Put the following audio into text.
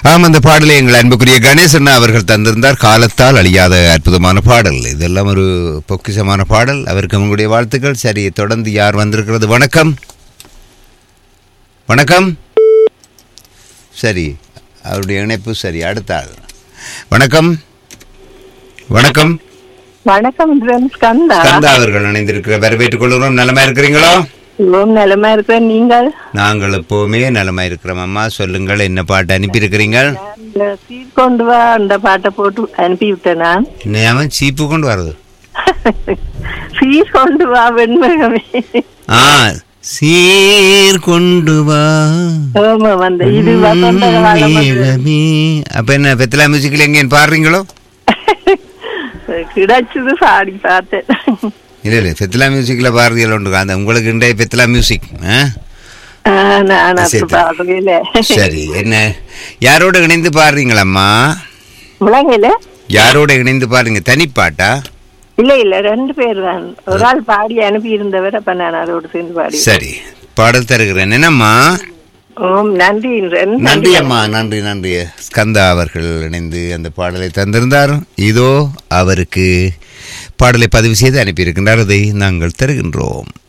ஆம் அந்த பாடலை எங்கள் அன்புக்குரிய கணேசன் அவர்கள் தந்திருந்தார் காலத்தால் அழியாத அற்புதமான பாடல் இதெல்லாம் ஒரு பொக்கிஷமான பாடல் அவருக்கு உங்களுடைய வாழ்த்துக்கள் சரி தொடர்ந்து யார் வந்திருக்கிறது வணக்கம் வணக்கம் சரி அவருடைய இணைப்பு சரி அடுத்த ஆள் வணக்கம் வணக்கம் வணக்கம் இதுதான் ஸ்கந்தா கந்தா அவர்கள் இணைந்திருக்கிற வரவேற்றுக் கொள்கிறோம் நலமா இருக்கிறீங்களோ ஓம் நலமா இருக்கிறேன் நீங்கள் நாங்கள் எப்பவுமே நலமா இருக்கிறோம் அம்மா சொல்லுங்கள் என்ன பாட்டு அனுப்பியிருக்கிறீங்க இந்த சீட் கொண்டு வா அந்த பாட்டை போட்டு அனுப்பி விட்டேன் நான் என்ன அவன் சீப்பு கொண்டு வர்றது சீட் கொண்டு வா வெண்மகமே ஆ சீர் கொண்டு வா ஆமா வந்த இது வசந்த காலம் வந்து மேகமே. அப்ப என்ன பெத்தலா மியூசிக்ல எங்கேயும் பாடுறீங்களோ கிடைச்சது பாடி பார்த்தேன் இல்ல இல்ல பெத்தலா மியூசிக்ல பாடுறீங்களோ அந்த உங்களுக்கு இன்றைய பெத்தலா மியூசிக் ஆ? ஆ, நான் சரி. அப்படி பாடுறேன் சரி என்ன யாரோட இணைந்து பாடுறீங்களம்மா விளங்கல யாரோட இணைந்து பாடுறீங்க தனிப்பாட்டா இல்ல இல்ல ரெண்டு பேர் தான் ஒரு ஆள் பாடி அனுப்பி இருந்தவர் அப்ப நான் அதோடு சேர்ந்து பாடி சரி பாடல் தருகிறேன் என்னம்மா ஓம் நன்றி நன்றி அம்மா நன்றி நன்றி ஸ்கந்தா அவர்கள் இணைந்து அந்த பாடலை தந்திருந்தார் இதோ அவருக்கு பாடலை பதிவு செய்து அனுப்பியிருக்கின்றார் அதை நாங்கள் தருகின்றோம்